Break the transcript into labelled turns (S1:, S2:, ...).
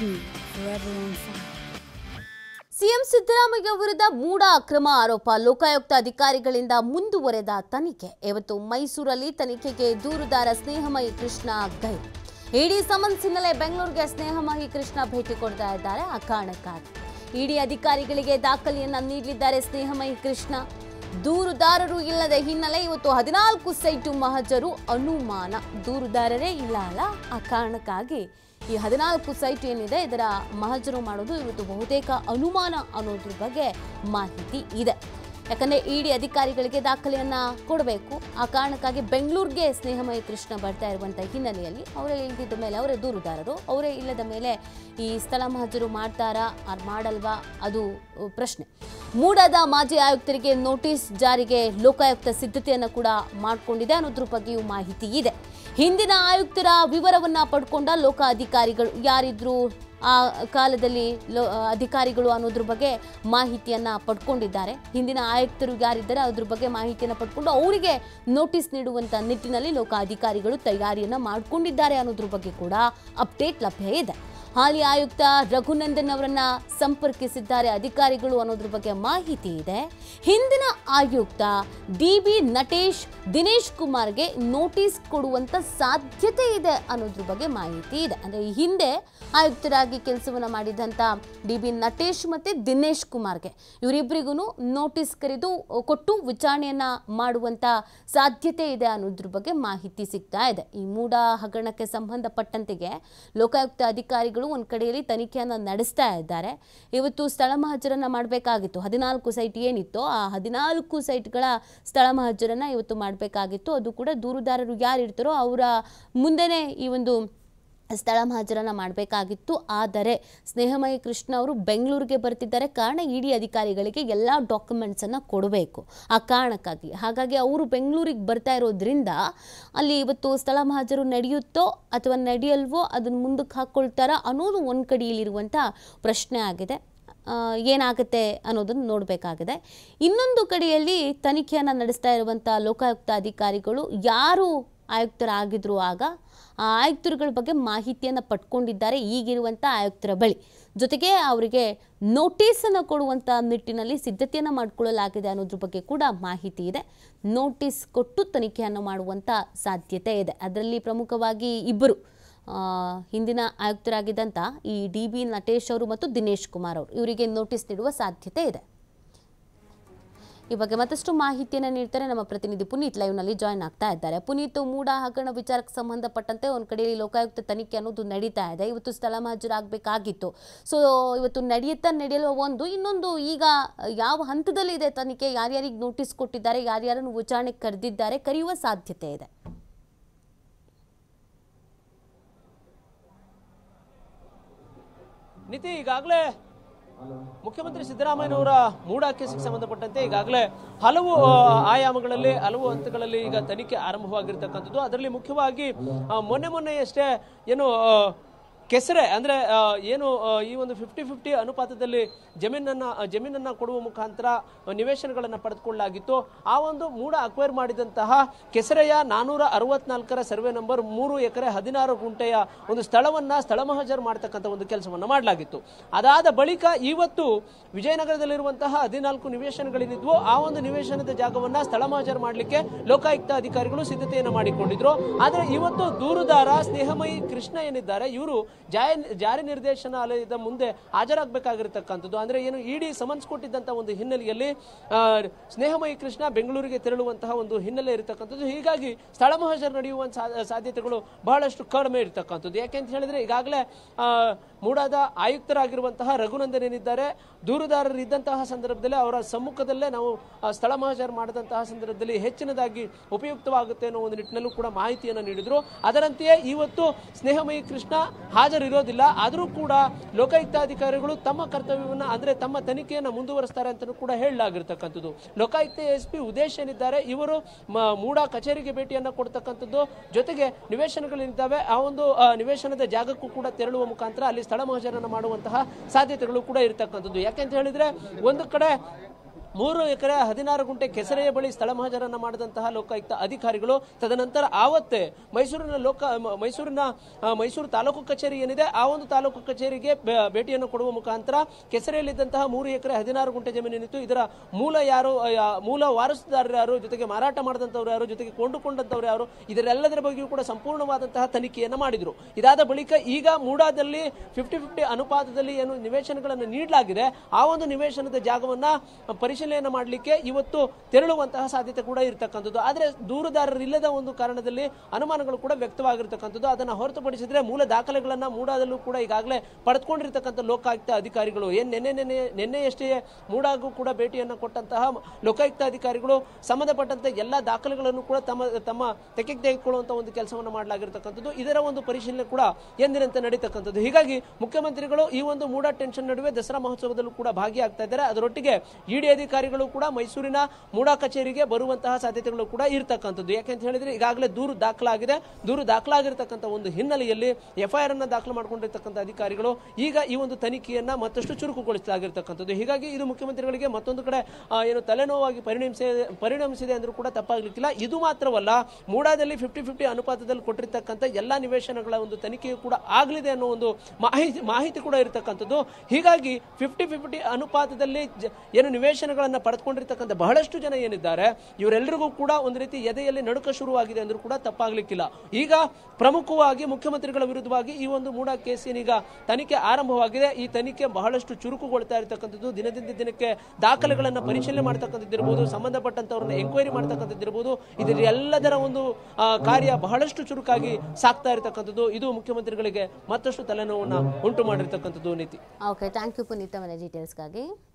S1: TV forever on fire.
S2: CM Siddaramaiah ವಿರುದ್ಧ ಮೂಢ ಅಕ್ರಮ ಆರೋಪ ಲೋಕಾಯುಕ್ತ ಅಧಿಕಾರಿಗಳಿಂದ ಮುಂದುವರೆದ ತನಿಖೆ ಇವತ್ತು ಮೈಸೂರಲ್ಲಿ ತನಿಖೆಗೆ ದೂರುದಾರ ಸ್ನೇಹಮಯಿ ಕೃಷ್ಣ ಗೈರು ಇಡಿ ಸಮನ್ಸ್ ಹಿನ್ನೆಲೆ ಬೆಂಗಳೂರಿಗೆ ಸ್ನೇಹಮಯಿ ಕೃಷ್ಣ ಭೇಟಿ ಕೊಡ್ತಾ ಇದ್ದಾರೆ ಆ ಕಾರಣಕ್ಕಾಗಿ ಇಡಿ ಅಧಿಕಾರಿಗಳಿಗೆ ದಾಖಲೆಯನ್ನ ನೀಡಲಿದ್ದಾರೆ ಸ್ನೇಹಮಯಿ ಕೃಷ್ಣ ದೂರುದಾರರು ಇಲ್ಲದ ಹಿನ್ನೆಲೆ ಇವತ್ತು ಹದಿನಾಲ್ಕು ಸೈಟು ಮಹಜರು ಅನುಮಾನ ದೂರುದಾರರೇ ಇಲ್ಲ ಅಲ್ಲ ಆ ಕಾರಣಕ್ಕಾಗಿ ಈ ಹದಿನಾಲ್ಕು ಸೈಟ್ ಏನಿದೆ ಇದರ ಮಹಜರು ಮಾಡೋದು ಇವತ್ತು ಬಹುತೇಕ ಅನುಮಾನ ಅನ್ನೋದ್ರ ಬಗ್ಗೆ ಮಾಹಿತಿ ಇದೆ ಯಾಕಂದ್ರೆ ಇಡಿ ಅಧಿಕಾರಿಗಳಿಗೆ ದಾಖಲೆಯನ್ನ ಕೊಡಬೇಕು ಆ ಕಾರಣಕ್ಕಾಗಿ ಬೆಂಗಳೂರಿಗೆ ಸ್ನೇಹಮಯ ಕೃಷ್ಣ ಬರ್ತಾ ಇರುವಂತ ಹಿನ್ನೆಲೆಯಲ್ಲಿ ಅವರೇ ಇಲ್ದಿದ್ದ ಮೇಲೆ ಅವರೇ ದೂರುದಾರರು ಅವರೇ ಇಲ್ಲದ ಮೇಲೆ ಈ ಸ್ಥಳ ಮಹಜರು ಮಾಡ್ತಾರಾ ಆರ್ ಮಾಡಲ್ವಾ ಅದು ಅಹ್, ಪ್ರಶ್ನೆ ಮೂಡಾದ ಮಾಜಿ ಆಯುಕ್ತರಿಗೆ ನೋಟಿಸ್ ಜಾರಿಗೆ ಲೋಕಾಯುಕ್ತ ಸಿದ್ಧತೆಯನ್ನು ಕೂಡ ಮಾಡಿಕೊಂಡಿದೆ ಅನ್ನೋದ್ರ ಬಗ್ಗೆಯೂ ಮಾಹಿತಿ ಇದೆ ಹಿಂದಿನ ಆಯುಕ್ತರ ವಿವರವನ್ನ ಪಡ್ಕೊಂಡ ಲೋಕ ಅಧಿಕಾರಿಗಳು ಯಾರಿದ್ರು ಆ ಕಾಲದಲ್ಲಿ ಲೋ ಅಧಿಕಾರಿಗಳು ಅನ್ನೋದ್ರ ಬಗ್ಗೆ ಮಾಹಿತಿಯನ್ನ ಪಡ್ಕೊಂಡಿದ್ದಾರೆ ಹಿಂದಿನ ಆಯುಕ್ತರು ಯಾರಿದ್ದಾರೆ ಅದ್ರ ಬಗ್ಗೆ ಮಾಹಿತಿಯನ್ನ ಪಡ್ಕೊಂಡು ಅವರಿಗೆ ನೋಟಿಸ್ ನೀಡುವಂತ ನಿಟ್ಟಿನಲ್ಲಿ ಲೋಕ ಅಧಿಕಾರಿಗಳು ತಯಾರಿಯನ್ನ ಮಾಡಿಕೊಂಡಿದ್ದಾರೆ ಅನ್ನೋದ್ರ ಬಗ್ಗೆ ಕೂಡ ಅಪ್ಡೇಟ್ ಲಭ್ಯ ಇದೆ ಹಾಲಿ ಆಯುಕ್ತ ರಘುನಂದನ್ ಅವರನ್ನ ಸಂಪರ್ಕಿಸಿದ್ದಾರೆ ಅಧಿಕಾರಿಗಳು ಅನ್ನೋದ್ರ ಬಗ್ಗೆ ಮಾಹಿತಿ ಇದೆ ಹಿಂದಿನ ಆಯುಕ್ತ ಡಿ ಬಿ ನಟೇಶ್ ದಿನೇಶ್ ಕುಮಾರ್ಗೆ ನೋಟಿಸ್ ಕೊಡುವಂತ ಸಾಧ್ಯತೆ ಇದೆ ಅನ್ನೋದ್ರ ಬಗ್ಗೆ ಮಾಹಿತಿ ಇದೆ ಅಂದ್ರೆ ಈ ಹಿಂದೆ ಆಯುಕ್ತರಾಗಿ ಕೆಲಸವನ್ನ ಮಾಡಿದಂತ ಡಿ ಬಿ ನಟೇಶ್ ಮತ್ತೆ ದಿನೇಶ್ ಕುಮಾರ್ಗೆ ಇವರಿಬ್ಬರಿಗೂ ನೋಟಿಸ್ ಕರೆದು ಕೊಟ್ಟು ವಿಚಾರಣೆಯನ್ನ ಮಾಡುವಂತ ಸಾಧ್ಯತೆ ಇದೆ ಅನ್ನೋದ್ರ ಬಗ್ಗೆ ಮಾಹಿತಿ ಸಿಗ್ತಾ ಇದೆ ಈ ಮೂಡ ಹಗರಣಕ್ಕೆ ಸಂಬಂಧಪಟ್ಟಂತೆಗೆ ಲೋಕಾಯುಕ್ತ ಅಧಿಕಾರಿಗಳು ಒಂದ್ ಕಡೆಯಲ್ಲಿ ತನಿಖೆಯನ್ನ ನಡೆಸ್ತಾ ಇದ್ದಾರೆ ಇವತ್ತು ಸ್ಥಳ ಮಹಜರನ್ನ ಮಾಡಬೇಕಾಗಿತ್ತು ಹದಿನಾಲ್ಕು ಸೈಟ್ ಏನಿತ್ತು ಆ ಹದಿನಾಲ್ಕು ಸೈಟ್ಗಳ ಸ್ಥಳ ಮಹಜರನ್ನ ಇವತ್ತು ಮಾಡಬೇಕಾಗಿತ್ತು ಅದು ಕೂಡ ದೂರುದಾರರು ಯಾರು ಇರ್ತಾರೋ ಅವರ ಮುಂದೆನೇ ಈ ಒಂದು ಸ್ಥಳ ಮಹಾಜರನ್ನ ಮಾಡಬೇಕಾಗಿತ್ತು ಆದರೆ ಸ್ನೇಹಮಯಿ ಕೃಷ್ಣ ಅವರು ಬೆಂಗಳೂರಿಗೆ ಬರ್ತಿದ್ದಾರೆ ಕಾರಣ ಇಡಿ ಅಧಿಕಾರಿಗಳಿಗೆ ಎಲ್ಲ ಡಾಕ್ಯುಮೆಂಟ್ಸನ್ನು ಕೊಡಬೇಕು ಆ ಕಾರಣಕ್ಕಾಗಿ ಹಾಗಾಗಿ ಅವರು ಬೆಂಗಳೂರಿಗೆ ಬರ್ತಾ ಇರೋದ್ರಿಂದ ಅಲ್ಲಿ ಇವತ್ತು ಸ್ಥಳ ಮಹಾಜರು ನಡೆಯುತ್ತೋ ಅಥವಾ ನಡೆಯಲ್ವೋ ಅದನ್ನು ಮುಂದಕ್ಕೆ ಹಾಕ್ಕೊಳ್ತಾರಾ ಅನ್ನೋದು ಒಂದು ಕಡೆಯಲ್ಲಿರುವಂಥ ಪ್ರಶ್ನೆ ಆಗಿದೆ ಆ, ಏನಾಗುತ್ತೆ ಅನ್ನೋದನ್ನು ನೋಡಬೇಕಾಗಿದೆ ಇನ್ನೊಂದು ಕಡೆಯಲ್ಲಿ ತನಿಖೆಯನ್ನು ನಡೆಸ್ತಾ ಇರುವಂಥ ಲೋಕಾಯುಕ್ತ ಅಧಿಕಾರಿಗಳು ಯಾರು ಆಯುಕ್ತರಾಗಿದ್ರು ಆಗ ಆ ಆಯುಕ್ತರುಗಳ ಬಗ್ಗೆ ಮಾಹಿತಿಯನ್ನು ಪಡ್ಕೊಂಡಿದ್ದಾರೆ ಈಗಿರುವಂಥ ಆಯುಕ್ತರ ಬಳಿ ಜೊತೆಗೆ ಅವರಿಗೆ ನೋಟಿಸನ್ನು ಕೊಡುವಂಥ ನಿಟ್ಟಿನಲ್ಲಿ ಸಿದ್ಧತೆಯನ್ನು ಮಾಡಿಕೊಳ್ಳಲಾಗಿದೆ ಅನ್ನೋದ್ರ ಬಗ್ಗೆ ಕೂಡ ಮಾಹಿತಿ ಇದೆ ನೋಟಿಸ್ ಕೊಟ್ಟು ತನಿಖೆಯನ್ನು ಮಾಡುವಂಥ ಸಾಧ್ಯತೆ ಇದೆ ಅದರಲ್ಲಿ ಪ್ರಮುಖವಾಗಿ ಇಬ್ಬರು ಆ, ಹಿಂದಿನ ಆಯುಕ್ತರಾಗಿದ್ದಂಥ ಈ ಡಿ ಬಿ ನಟೇಶ್ ಅವರು ಮತ್ತು ದಿನೇಶ್ ಕುಮಾರ್ ಅವರು ಇವರಿಗೆ ನೋಟಿಸ್ ನೀಡುವ ಸಾಧ್ಯತೆ ಇದೆ ಈ ಬಗ್ಗೆ ಮತ್ತಷ್ಟು ಮಾಹಿತಿಯನ್ನು ನೀಡ್ತಾರೆ ನಮ್ಮ ಪ್ರತಿನಿಧಿ ಪುನೀತ್ ಲೈವ್ನಲ್ಲಿ ಜಾಯ್ನ್ ಆಗ್ತಾ ಇದ್ದಾರೆ ಪುನೀತ್ ಮೂಡ ಹಗರಣ ವಿಚಾರಕ್ಕೆ ಸಂಬಂಧಪಟ್ಟಂತೆ ಒಂದು ಕಡೆಯಲ್ಲಿ ಲೋಕಾಯುಕ್ತ ತನಿಖೆ ಅನ್ನೋದು ನಡೀತಾ ಇದೆ ಇವತ್ತು ಸ್ಥಳ ಹಾಜರಾಗಬೇಕಾಗಿತ್ತು ಸೊ ಇವತ್ತು ನಡೆಯುತ್ತಾ ನಡೆಯಲು ಒಂದು ಇನ್ನೊಂದು ಈಗ ಯಾವ ಹಂತದಲ್ಲಿದೆ ತನಿಖೆ ಯಾರ್ಯಾರಿಗೆ ನೋಟಿಸ್ ಕೊಟ್ಟಿದ್ದಾರೆ ಯಾರ್ಯಾರನ್ನು ವಿಚಾರಣೆಗೆ ಕರೆದಿದ್ದಾರೆ ಕರೆಯುವ ಸಾಧ್ಯತೆ ಇದೆ
S3: ನಿತಿ ಈಗಾಗಲೇ ಮುಖ್ಯಮಂತ್ರಿ ಸಿದ್ದರಾಮಯ್ಯನವರ ಮೂಡ ಕೇಸಿಗೆ ಸಂಬಂಧಪಟ್ಟಂತೆ ಈಗಾಗಲೇ ಹಲವು ಆ, ಆಯಾಮಗಳಲ್ಲಿ ಹಲವು ಹಂತಗಳಲ್ಲಿ ಈಗ ತನಿಖೆ ಆರಂಭವಾಗಿರ್ತಕ್ಕಂಥದ್ದು ಅದರಲ್ಲಿ ಮುಖ್ಯವಾಗಿ ಆ, ಮೊನ್ನೆ ಮೊನ್ನೆಯಷ್ಟೇ ಏನು ಆ, ಕೆಸರೆ ಅಂದ್ರೆ ಆ, ಏನು ಆ, ಈ ಒಂದು ಫಿಫ್ಟಿ ಫಿಫ್ಟಿ ಅನುಪಾತದಲ್ಲಿ ಜಮೀನನ್ನ ಆ, ಜಮೀನನ್ನ ಕೊಡುವ ಮುಖಾಂತರ ನಿವೇಶನಗಳನ್ನು ಪಡೆದುಕೊಳ್ಳಲಾಗಿತ್ತು ಆ ಒಂದು ಮೂಡ ಅಕ್ವೈರ್ ಮಾಡಿದಂತಹ ಕೆಸರೆಯ ನಾನೂರ ಅರವತ್ನಾಲ್ಕರ ಸರ್ವೆ ನಂಬರ್ ಮೂರು ಎಕರೆ ಹದಿನಾರು ಗುಂಟೆಯ ಒಂದು ಸ್ಥಳವನ್ನ ಸ್ಥಳ ಮಹಜರ್ ಮಾಡತಕ್ಕಂಥ ಒಂದು ಕೆಲಸವನ್ನ ಮಾಡಲಾಗಿತ್ತು ಅದಾದ ಬಳಿಕ ಇವತ್ತು ವಿಜಯನಗರದಲ್ಲಿರುವಂತಹ ಹದಿನಾಲ್ಕು ನಿವೇಶನಗಳೇನಿದ್ವು ಆ ಒಂದು ನಿವೇಶನದ ಜಾಗವನ್ನ ಸ್ಥಳ ಮಹಜರ್ ಮಾಡಲಿಕ್ಕೆ ಲೋಕಾಯುಕ್ತ ಅಧಿಕಾರಿಗಳು ಸಿದ್ಧತೆಯನ್ನು ಮಾಡಿಕೊಂಡಿದ್ರು ಆದರೆ ಇವತ್ತು ದೂರುದಾರ ಸ್ನೇಹಮಯಿ ಕೃಷ್ಣ ಏನಿದ್ದಾರೆ ಇವರು ಜಾರಿ ಜಾರಿ ನಿರ್ದೇಶನಾಲಯದ ಮುಂದೆ ಹಾಜರಾಗಬೇಕಾಗಿರತಕ್ಕಂಥದ್ದು ಅಂದ್ರೆ ಏನು ಇಡಿ ಸಮನ್ಸ್ ಕೊಟ್ಟಿದ್ದಂತ ಒಂದು ಹಿನ್ನೆಲೆಯಲ್ಲಿ ಆ, ಸ್ನೇಹಮಯಿ ಕೃಷ್ಣ ಬೆಂಗಳೂರಿಗೆ ತೆರಳುವಂತಹ ಒಂದು ಹಿನ್ನೆಲೆ ಇರತಕ್ಕಂಥದ್ದು ಹೀಗಾಗಿ ಸ್ಥಳ ಮಹಜರ್ ನಡೆಯುವ ಸಾ- ಸಾಧ್ಯತೆಗಳು ಬಹಳಷ್ಟು ಕಡಿಮೆ ಇರತಕ್ಕಂಥದ್ದು ಯಾಕೆಂತ ಹೇಳಿದ್ರೆ ಈಗಾಗಲೇ ಆ, ಮೂಡಾದ ಆಯುಕ್ತರಾಗಿರುವಂತಹ ರಘುನಂದನ್ ಏನಿದ್ದಾರೆ ದೂರುದಾರರು ಇದ್ದಂತಹ ಸಂದರ್ಭದಲ್ಲಿ ಅವರ ಸಮ್ಮುಖದಲ್ಲೇ ನಾವು ಆ, ಸ್ಥಳ ಮಹಜರ್ ಮಾಡಿದಂತಹ ಸಂದರ್ಭದಲ್ಲಿ ಹೆಚ್ಚಿನದಾಗಿ ಉಪಯುಕ್ತವಾಗುತ್ತೆ ಅನ್ನೋ ಒಂದು ನಿಟ್ಟಿನಲ್ಲೂ ಕೂಡ ಮಾಹಿತಿಯನ್ನು ನೀಡಿದ್ರು ಅದರಂತೆಯೇ ಇವತ್ತು ಸ್ನೇಹಮಯಿ ಕೃಷ್ಣ ಹಾಜರಿರೋದಿಲ್ಲ ಆದರೂ ಕೂಡ ಲೋಕಾಯುಕ್ತಾಧಿಕಾರಿಗಳು ತಮ್ಮ ಕರ್ತವ್ಯವನ್ನ ಅಂದ್ರೆ ತಮ್ಮ ತನಿಖೆಯನ್ನು ಮುಂದುವರಿಸ್ತಾರೆ ಅಂತಲೂ ಕೂಡ ಹೇಳಲಾಗಿರ್ತಕ್ಕಂಥದ್ದು ಲೋಕಾಯುಕ್ತ ಎಸ್ ಪಿ ಉದೇಶ್ ಏನಿದ್ದಾರೆ ಇವರು ಮ- ಮೂಡ ಕಚೇರಿಗೆ ಭೇಟಿಯನ್ನ ಕೊಡ್ತಕ್ಕಂಥದ್ದು ಜೊತೆಗೆ ನಿವೇಶನಗಳೇನಿದ್ದಾವೆ ಆ ಒಂದು ಆ, ನಿವೇಶನದ ಜಾಗಕ್ಕೂ ಕೂಡ ತೆರಳುವ ಮುಖಾಂತರ ಅಲ್ಲಿ ಸ್ಥಳ ಮಹಜರನ್ನು ಮಾಡುವಂತಹ ಸಾಧ್ಯತೆಗಳು ಕೂಡ ಇರತಕ್ಕಂಥದ್ದು ಯಾಕೆಂತ ಹೇಳಿದ್ರೆ ಒಂದು ಕಡೆ ಮೂರು ಎಕರೆ ಹದಿನಾರು ಗುಂಟೆ ಕೆಸರೆಯ ಬಳಿ ಸ್ಥಳ ಮಹಾಜರನ್ನ ಮಾಡಿದಂತಹ ಲೋಕಾಯುಕ್ತ ಅಧಿಕಾರಿಗಳು ತದನಂತರ ಆವತ್ತೇ ಮೈಸೂರಿನ ಲೋಕ ಮ- ಮೈಸೂರಿನ ಆ, ಮೈಸೂರು ತಾಲೂಕು ಕಚೇರಿ ಏನಿದೆ ಆ ಒಂದು ತಾಲೂಕು ಕಚೇರಿಗೆ ಬೆ- ಭೇಟಿಯನ್ನು ಕೊಡುವ ಮುಖಾಂತರ ಕೆಸರೆಯಲ್ಲಿದ್ದಂತಹ ಮೂರು ಎಕರೆ ಹದಿನಾರು ಗುಂಟೆ ಜಮೀನೇನಿತ್ತು ಇದರ ಮೂಲ ಯಾರು ಆ, ಯಾ- ಮೂಲ ವಾರಸುದಾರರು ಯಾರು ಜೊತೆಗೆ ಮಾರಾಟ ಮಾಡಿದಂಥವ್ರು ಯಾರು ಜೊತೆಗೆ ಕೊಂಡುಕೊಂಡಂತವ್ರು ಯಾರು ಇದರೆಲ್ಲದರ ಬಗ್ಗೆಯೂ ಕೂಡ ಸಂಪೂರ್ಣವಾದಂತಹ ತನಿಖೆಯನ್ನು ಮಾಡಿದ್ರು ಇದಾದ ಬಳಿಕ ಈಗ ಮೂಡಾದಲ್ಲಿ ಫಿಫ್ಟಿ ಫಿಫ್ಟಿ ಅನುಪಾತದಲ್ಲಿ ಏನು ನಿವೇಶನಗಳನ್ನು ನೀಡಲಾಗಿದೆ ಆ ಒಂದು ನಿವೇಶನದ ಜಾಗವನ್ನ ಪರಿಶೀಲನೆ ಮಾಡಲಿಕ್ಕೆ ಇವತ್ತು ತೆರಳುವಂತಹ ಸಾಧ್ಯತೆ ಕೂಡ ಇರತಕ್ಕಂಥದ್ದು ಆದರೆ ದೂರುದಾರರಿಲ್ಲದ ಒಂದು ಕಾರಣದಲ್ಲಿ ಅನುಮಾನಗಳು ಕೂಡ ವ್ಯಕ್ತವಾಗಿರ್ತಕ್ಕಂಥದ್ದು ಅದನ್ನ ಹೊರತುಪಡಿಸಿದ್ರೆ ಮೂಲ ದಾಖಲೆಗಳನ್ನ ಮೂಡಾದಲ್ಲೂ ಕೂಡ ಈಗಾಗಲೇ ಪಡೆದುಕೊಂಡಿರ್ತಕ್ಕಂಥ ಲೋಕಾಯುಕ್ತ ಅಧಿಕಾರಿಗಳು ಏನ್ ನಿನ್ನೆ ನಿನ್ನೆ ನಿನ್ನೆಯಷ್ಟೇ ಮೂಡಾಗೂ ಕೂಡ ಭೇಟಿಯನ್ನು ಕೊಟ್ಟಂತಹ ಲೋಕಾಯುಕ್ತ ಅಧಿಕಾರಿಗಳು ಸಂಬಂಧಪಟ್ಟಂತೆ ಎಲ್ಲ ದಾಖಲೆಗಳನ್ನು ಕೂಡ ತಮ್ಮ ತಮ್ಮ ತೆಗೆಗೆ ತೆಗೆದುಕೊಳ್ಳುವಂತ ಒಂದು ಕೆಲಸವನ್ನು ಮಾಡಲಾಗಿರ್ತಕ್ಕಂಥದ್ದು ಇದರ ಒಂದು ಪರಿಶೀಲನೆ ಕೂಡ ಎಂದಿನಂತೆ ನಡೀತಕ್ಕಂಥದ್ದು ಹೀಗಾಗಿ ಮುಖ್ಯಮಂತ್ರಿಗಳು ಈ ಒಂದು ಮೂಡ ಟೆನ್ಷನ್ ನಡುವೆ ದಸರಾ ಮಹೋತ್ಸವದಲ್ಲೂ ಕೂಡ ಭಾಗಿಯಾಗ್ತಾ ಇದ್ದಾರೆ ಅದರೊಟ್ಟಿಗೆ ಇಡಿ ಅಧಿಕಾರಿಗಳು ಕೂಡ ಮೈಸೂರಿನ ಮೂಡ ಕಚೇರಿಗೆ ಬರುವಂತಹ ಸಾಧ್ಯತೆಗಳು ಕೂಡ ಇರತಕ್ಕಂಥದ್ದು ಯಾಕೆಂತ ಹೇಳಿದ್ರೆ ಈಗಾಗಲೇ ದೂರು ದಾಖಲಾಗಿದೆ ದೂರು ದಾಖಲಾಗಿರ್ತಕ್ಕಂಥ ಒಂದು ಹಿನ್ನೆಲೆಯಲ್ಲಿ ಎಫ್ಐಆರ್ ಅನ್ನ ದಾಖಲು ಮಾಡಿಕೊಂಡಿರ್ತಕ್ಕಂಥ ಅಧಿಕಾರಿಗಳು ಈಗ ಈ ಒಂದು ತನಿಖೆಯನ್ನ ಮತ್ತಷ್ಟು ಚುರುಕುಗೊಳಿಸಲಾಗಿರ್ತಕ್ಕಂಥದ್ದು ಹೀಗಾಗಿ ಇದು ಮುಖ್ಯಮಂತ್ರಿಗಳಿಗೆ ಮತ್ತೊಂದು ಕಡೆ ಆ, ಏನು ತಲೆನೋವಾಗಿ ಪರಿಣಮಿಸಿದೆ ಪರಿಣಮಿಸಿದೆ ಅಂದ್ರೂ ಕೂಡ ತಪ್ಪಾಗ್ಲಿಕ್ಕಿಲ್ಲ ಇದು ಮಾತ್ರವಲ್ಲ ಮೂಡಾದಲ್ಲಿ ಫಿಫ್ಟಿ ಫಿಫ್ಟಿ ಅನುಪಾತದಲ್ಲಿ ಕೊಟ್ಟಿರ್ತಕ್ಕಂಥ ಎಲ್ಲಾ ನಿವೇಶನಗಳ ಒಂದು ತನಿಖೆಯು ಕೂಡ ಆಗಲಿದೆ ಅನ್ನೋ ಒಂದು ಮಾಹಿತಿ ಮಾಹಿತಿ ಕೂಡ ಇರತಕ್ಕಂಥದ್ದು ಹೀಗಾಗಿ ಫಿಫ್ಟಿ ಫಿಫ್ಟಿ ಅನುಪಾತದಲ್ಲಿ ಜ- ಏನು ನಿವೇಶನಗಳನ್ನು ಪಡೆದುಕೊಂಡಿರ್ತಕ್ಕಂಥ ಬಹಳಷ್ಟು ಜನ ಏನಿದ್ದಾರೆ ಇವರೆಲ್ಲರಿಗೂ ಕೂಡ ಒಂದು ರೀತಿ ಎದೆಯಲ್ಲಿ ನಡುಕ ಶುರುವಾಗಿದೆ ಅಂದ್ರೂ ಕೂಡ ತಪ್ಪಾಗ್ಲಿಕ್ಕಿಲ್ಲ ಈಗ ಪ್ರಮುಖವಾಗಿ ಮುಖ್ಯಮಂತ್ರಿಗಳ ವಿರುದ್ಧವಾಗಿ ಈ ಒಂದು ಮೂಡ ಕೇಸಿನೀಗ ತನಿಖೆ ಆರಂಭವಾಗಿದೆ ಈ ತನಿಖೆ ಬಹಳಷ್ಟು ಚುರುಕುಗೊಳ್ತಾ ಇರತಕ್ಕಂಥದ್ದು ದಿನದಿಂದ ದಿನಕ್ಕೆ ದಾಖಲೆಗಳನ್ನು ಪರಿಶೀಲನೆ ಮಾಡ್ತಕ್ಕಂಥದ್ದು ಇರ್ಬೋದು ಸಂಬಂಧಪಟ್ಟಂತವ್ರನ್ನ ಎಂಕ್ವೈರಿ ಮಾಡ್ತಕ್ಕಂಥದ್ದು ಇರ್ಬೋದು ಇದರ ಎಲ್ಲದರ ಒಂದು ಆ, ಕಾರ್ಯ ಬಹಳಷ್ಟು ಚುರುಕಾಗಿ ಸಾಕ್ತಾ ಇರತಕ್ಕಂಥದ್ದು ಇದು ಮುಖ್ಯಮಂತ್ರಿಗಳಿಗೆ ಮತ್ತಷ್ಟು ತಲೆನೋವನ್ನ ಉಂಟು ಮಾಡಿರ್ತಕ್ಕಂಥದ್ದು ನೀತಿ
S2: ಓಕೆ ಥ್ಯಾಂಕ್ ಯು ಪುನೀತ್ ಅವರ ಡೀಟೇಲ್ಸ್ಗಾಗಿ